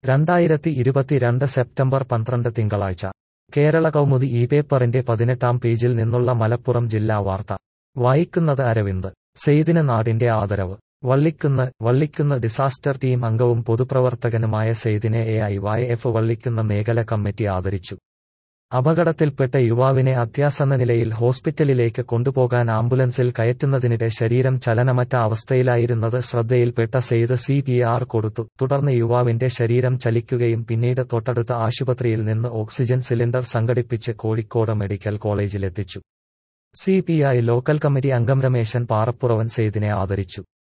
രണ്ടായിരത്തി ഇരുപത്തിരണ്ട് സെപ്റ്റംബർ പന്ത്രണ്ട് തിങ്കളാഴ്ച കേരള കൗമുദി ഈ പേപ്പറിന്റെ പതിനെട്ടാം പേജിൽ നിന്നുള്ള മലപ്പുറം ജില്ലാ വാർത്ത വായിക്കുന്നത് അരവിന്ദ് സെയ്ദിന് നാടിന്റെ ആദരവ് വള്ളിക്കുന്ന് വള്ളിക്കുന്ന് ഡിസാസ്റ്റർ ടീം അംഗവും പൊതുപ്രവർത്തകനുമായ സെയ്ദിനെ A I Y F Vallikunnu മേഖല കമ്മിറ്റി ആദരിച്ചു അപകടത്തിൽപ്പെട്ട യുവാവിനെ അത്യാസന്ന നിലയിൽ ഹോസ്പിറ്റലിലേക്ക് കൊണ്ടുപോകാൻ ആംബുലൻസിൽ കയറ്റുന്നതിനിടെ ശരീരം ചലനമറ്റ അവസ്ഥയിലായിരുന്നത് ശ്രദ്ധയിൽപ്പെട്ട സെയ്ദ് സി പി ആർ കൊടുത്തു തുടർന്ന് യുവാവിന്റെ ശരീരം ചലിക്കുകയും പിന്നീട് തൊട്ടടുത്ത ആശുപത്രിയിൽ നിന്ന് ഓക്സിജൻ സിലിണ്ടർ സംഘടിപ്പിച്ച് കോഴിക്കോട് മെഡിക്കൽ കോളേജിലെത്തിച്ചു C P I local committee അംഗം രമേശൻ പാറപ്പുറവൻ സെയ്ദിനെ ആദരിച്ചു